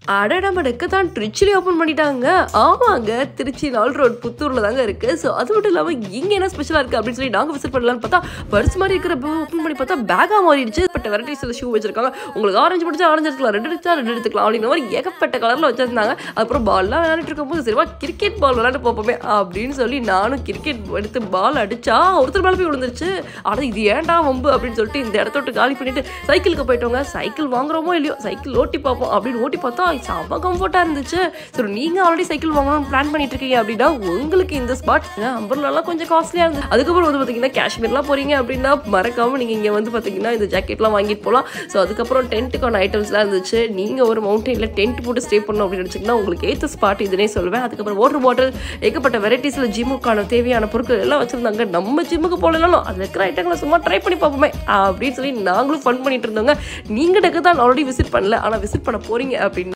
அட நம்ம டெக்கத்தான் திருச்சியிலே ஓப்பன் பண்ணிட்டாங்க ஆமாங்க திருச்சி நாள் ரோட் புத்தூரில் தாங்க இருக்கு ஸோ அது மட்டும் இல்லாமல் இங்கே என்ன ஸ்பெஷலாக இருக்குது அப்படின்னு சொல்லி நாங்கள் விசிட் பண்ணலாம்னு பார்த்தா பர்ஸ் மாதிரி இருக்கிற ஓப்பன் பண்ணி பார்த்தா பேக்காக மாறிடுச்சு பட் வெரைட்டிஸில் ஷூ வச்சிருக்காங்க உங்களுக்கு ஆரஞ்சு பிடிச்சா ஆரஞ்சு எடுத்துக்கலாம் ரெண்டு எடுத்தா ரெண்டு எடுத்துக்கலாம் அப்படிங்கிற மாதிரி ஏகப்பட்ட கலரில் வச்சிருந்தாங்க அப்புறம் பால்லாம் விளையாண்டுட்டு இருக்கும்போது சரிவா கிரிக்கெட் பால் விளையாண்டு பார்ப்போமே அப்படின்னு சொல்லி நானும் கிரிக்கெட் எடுத்து பால் அடிச்சா ஒருத்தர் மேலே போய் விழுந்துருச்சு ஆனால் இது ஏன்டா வம்பு அப்படின்னு சொல்லிட்டு இந்த இடத்த விட்டு காலி பண்ணிட்டு சைக்கிளுக்கு போயிட்டோங்க சைக்கிள் வாங்குறோமோ இல்லையோ சைக்கிள் ஓட்டி பார்ப்போம் அப்படின்னு ஓட்டி பார்த்தா செம்ம கம்ஃபர்ட்டாக இருந்துச்சு சரி நீங்கள் ஆல்ரெடி சைக்கிள் வாங்கணும்னு பிளான் பண்ணிட்டு இருக்கீங்க அப்படின்னா உங்களுக்கு இந்த ஸ்பாட் அம்பர்லாம் கொஞ்சம் காஸ்ட்லியாக இருந்துச்சு அதுக்கப்புறம் வந்து பார்த்தீங்கன்னா காஷ்மீர்லாம் போகிறீங்க அப்படின்னா மறக்காம நீங்கள் இங்கே வந்து பார்த்தீங்கன்னா இந்த ஜாக்கெட்லாம் வாங்கிட்டு போகலாம் ஸோ அதுக்கப்புறம் டென்ட்டுக்கான ஐட்டம்ஸ்லாம் இருந்துச்சு நீங்கள் ஒரு மவுண்டனில் டென்ட் போட்டு ஸ்டே பண்ணணும் அப்படின்னு நினச்சிங்கன்னா உங்களுக்கு ஏற்ற ஸ்பாட் இதுனே சொல்லுவேன் அதுக்கப்புறம் வாட்டர் பாட்டில் ஏகப்பட்ட வெரைட்டிஸில் ஜிம்முக்கான தேவையான பொருட்கள் எல்லாம் வச்சுருந்தாங்க நம்ம ஜிம்முக்கு போகலனாலும் அதில் இருக்கிற ஐட்டங்களை சும்மா ட்ரை பண்ணி பார்ப்போமே அப்படின்னு சொல்லி நாங்களும் ஃபன் பண்ணிட்டு இருந்தோங்க நீங்கள் டக்கு தான் ஆல்ரெடி விசிட் பண்ணல ஆனால் விசிட் பண்ண போறீங்க அப்படின்னு